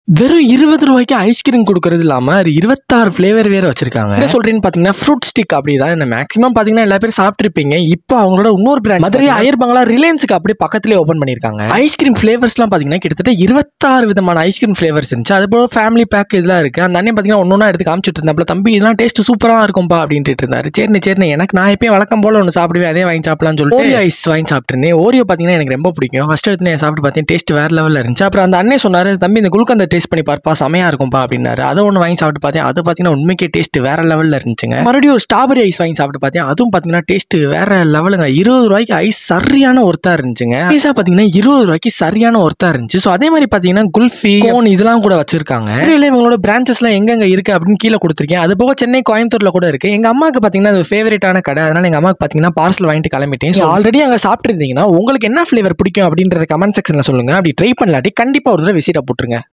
வெறும் இருபது ரூபாய்க்கு ஐஸ்கிரீம் கொடுக்கறது இல்லாம ஒரு இருபத்தாறு ஃபிளேவர் வேற வச்சிருக்காங்க என்ன சொல்றேன்னு பாத்தீங்கன்னா ஃப்ரூட் ஸ்டிக் அப்படிதான் என்ன மேக்ஸிமம் பாத்தீங்கன்னா எல்லா பேரும் சாப்பிட்டுருப்பீங்க இப்போ அவங்களோட இன்னொரு பிராண்ட் மதுரை அயர் பங்களா ரிலையன்ஸுக்கு அப்படியே பக்கத்துலேயே ஓப்பன் பண்ணியிருக்காங்க ஐஸ்கிரீம் ஃபிளேவர்ஸ்லாம் பாத்தீங்கன்னா கிட்டத்தட்ட இருபத்தாறு விதமான ஐஸ்கிரீம் ஃபிளேவர்ஸ் இருந்துச்சு அது போல ஃபேமிலி பேக் இதெல்லாம் இருக்கு அந்த அண்ணன் பாத்தீங்கன்னா ஒன்னொன்னா எடுத்து காமிச்சிட்டு இருந்தாப்ல தம்பி இதெல்லாம் டேஸ்ட் சூப்பரா இருக்கும்பா அப்படின்ட்டு இருந்தாரு சரிண்ணே சரிண்ணே எனக்கு நான் எப்பயும் வழக்கம் போல ஒன்று சாப்பிடுவேன் அதே வாங்கி சாப்பிடலாம்னு சொல்லிட்டு ஓரியோ ஐஸ் வாங்கி சாப்பிட்டுருந்தேன் ஓரியோ பாத்தீங்கன்னா எனக்கு ரொம்ப பிடிக்கும் ஃபர்ஸ்ட் எடுத்து நான் சாப்பிட்டு பார்த்தேன் டேஸ்ட் வேற லெவலில் இருந்துச்சு அப்புறம் அந்த அண்ணன் சொன்னாரு தம்பி இந்த குளுக்கந்த டேஸ்ட் பண்ணி பார்ப்பா செமையா இருக்கும்பா அப்படின்னாரு அதை ஒன்று வாங்கி சாப்பிட்டு பார்த்தேன் அது பார்த்தீங்கன்னா உண்மைக்கே டேஸ்ட் வேற லெவலில் இருந்துச்சுங்க மறுபடியும் ஒரு ஸ்ட்ராபெரி ஐஸ் வாங்கி சாப்பிட்டு பார்த்தேன் அதுவும் பார்த்தீங்கன்னா டேஸ்ட் வேற லெவலுங்க இருபது ரூபாய்க்கு ஐஸ் சரியான ஒர்த்தா இருந்துச்சுங்க ஐஸா பார்த்தீங்கன்னா இருபது ரூபாய்க்கு சரியான ஒர்த்தா இருந்துச்சு ஸோ அதே மாதிரி பார்த்தீங்கன்னா குல்ஃபி கோன் இதெல்லாம் கூட வச்சிருக்காங்க மதுரையில இவங்களோட பிரான்ச்சஸ்லாம் எங்கெங்க இருக்கு அப்படின்னு கீழே கொடுத்துருக்கேன் அது போக சென்னை கோயம்புத்தூர்ல கூட இருக்கு எங்க அம்மாவுக்கு பார்த்தீங்கன்னா அது ஃபேவரட்டான கடை அதனால எங்க அம்மாவுக்கு பார்த்தீங்கன்னா பார்சல் வாங்கிட்டு கிளம்பிட்டேன் ஸோ ஆல்ரெடி அங்கே சாப்பிட்டு இருந்தீங்கன்னா உங்களுக்கு என்ன ஃபிளேவர் பிடிக்கும் அப்படின்றத கமெண்ட் செக்ஷன்ல சொல்லுங்க அப்படி ட்ரை பண்ணலாட்டி கண்டிப்பா ஒரு தடவை விசிட்டா போட்டுருங்க